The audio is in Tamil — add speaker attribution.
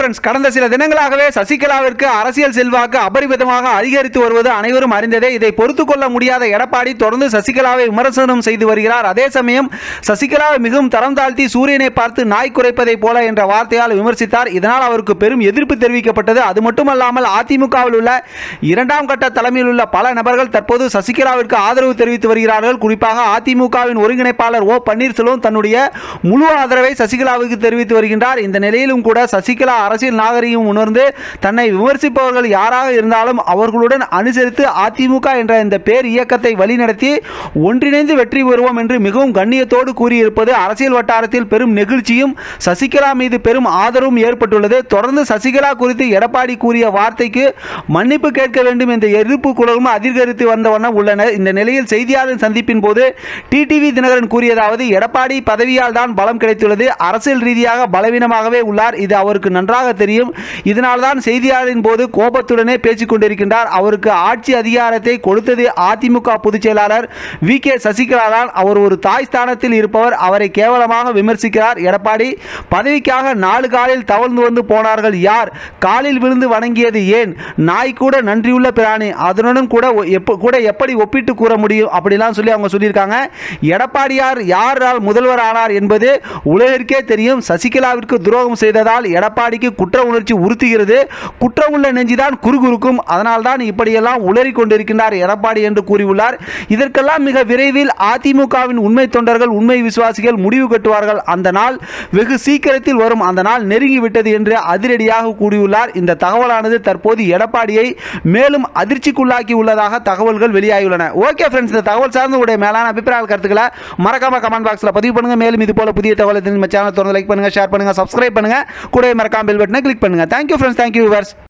Speaker 1: ஃப்ரெண்ட்ஸ் கடந்த சில தினங்களாகவே சசிகலாவிற்கு அரசியல் செல்வாக்கு அபரிமிதமாக அதிகரித்து வருவது அனைவரும் அறிந்ததே இதை பொறுத்து கொள்ள முடியாத எடப்பாடி தொடர்ந்து சசிகலாவை விமர்சனம் செய்து வருகிறார் அதே சமயம் சசிகலாவை மிகவும் தரம் தாழ்த்தி சூரியனை பார்த்து நாய் குறைப்பதைப் போல என்ற வார்த்தையால் விமர்சித்தார் இதனால் அவருக்கு பெரும் எதிர்ப்பு தெரிவிக்கப்பட்டது அது மட்டுமல்லாமல் அதிமுகவில் உள்ள இரண்டாம் கட்ட தலைமையில் உள்ள பல நபர்கள் தற்போது சசிகலாவிற்கு ஆதரவு தெரிவித்து வருகிறார்கள் குறிப்பாக அதிமுகவின் ஒருங்கிணைப்பாளர் ஓ பன்னீர்செல்வம் தன்னுடைய முழு ஆதரவை சசிகலாவுக்கு தெரிவித்து வருகின்றார் இந்த நிலையிலும் கூட சசிகலா அரசியல் நாகரிகம் உணர்ந்து தன்னை விமர்சிப்பவர்கள் யாராக இருந்தாலும் அவர்களுடன் அனுசரித்து அதிமுக என்ற இந்த பேர் இயக்கத்தை வழிநடத்தி ஒன்றிணைந்து வெற்றி பெறுவோம் என்று மிகவும் கண்ணியத்தோடு கூறியிருப்பது அரசியல் வட்டாரத்தில் பெரும் நெகிழ்ச்சியும் சசிகலா மீது பெரும் ஆதரவும் ஏற்பட்டுள்ளது தொடர்ந்து சசிகலா குறித்து எடப்பாடி கூறிய வார்த்தைக்கு மன்னிப்பு கேட்க வேண்டும் என்ற எதிர்ப்பு குரலும் அதிகரித்து வந்த வண்ணம் உள்ளன இந்த நிலையில் செய்தியாளர் சந்திப்பின் போது டிடிவி தினகரன் கூறியதாவது எடப்பாடி பதவியால் தான் பலம் கிடைத்துள்ளது அரசியல் ரீதியாக பலவீனமாகவே உள்ளார் இது அவருக்கு நன்றாக தெரியும் இதனால்தான் செய்தியாளரின் போது கோபத்துடனே பேசிக் கொண்டிருக்கின்றார் அவருக்கு ஆட்சி அதிகாரத்தை கொடுத்தது அதிமுக பொதுச் செயலாளர் வி கே சசிகலா தான் அவர் ஒரு தாய் ஸ்தானத்தில் இருப்பவர் அவரை கேவலமாக விமர்சிக்கிறார் எடப்பாடி பதவிக்காக நாலு காலில் தவழ்ந்து வந்து போனார்கள் யார் காலில் விழுந்து வணங்கியது ஏன் நாய் கூட நன்றியுள்ள பிராணி அதனுடன் கூட ஒ- எப்ப கூட எப்படி ஒப்பிட்டு கூற முடியும் அப்படிலாம் சொல்லி அவங்க சொல்லியிருக்காங்க எடப்பாடியார் யாரால் முதல்வர் ஆனார் என்பது உலகிற்கே தெரியும் சசிகலாவிற்கு துரோகம் செய்ததால் எடப்பாடிக்கு குற்ற உணர்ச்சி உறுத்துகிறது குற்றம் உள்ள நெஞ்சுதான் குறுகுறுக்கும் அதனால்தான் இப்படியெல்லாம் உளறிக் கொண்டிருக்கின்றார் எடப்பாடி என்று கூறியுள்ளார் இதற்கெல்லாம் மிக விரைவில் அதிமுகவின் உண்மை தொண்டர்கள் உண்மை விசுவாசிகள் முடிவு கட்டுவார்கள் அந்த நாள் வெகு சீக்கிரத்தில் வரும் அந்த நாள் நெருங்கிவிட்டது என்று அதிரடியாக கூறியுள்ளார் இந்த தகவலானது தற்போது எடப்பாடியை மேலும் அதிர்ச்சிக்குள்ளாக்கி உள்ளதாக தகவல்கள் வெளியாகியுள்ளன ஓகே ஃப்ரெண்ட்ஸ் இந்த தகவல் சார்ந்த உடைய மேலான அபிப்பிராய கருத்துக்களை மறக்காம கமெண்ட் பாக்ஸில் பதிவு பண்ணுங்க மேலும் இது போல புதிய தகவலை தெரிஞ்சு நம்ம சேனல் தொடர்ந்து லைக் பண்ணுங்க ஷேர் பண்ணுங்க சப்ஸ்கிரைப் பண்ணுங்க கூட மறக்காம பெல் பட்டனை கிளிக் பண்ணுங்க தேங்க்யூ ஃப்ரெண்ட்ஸ் தேங்க்யூ விவர்ஸ்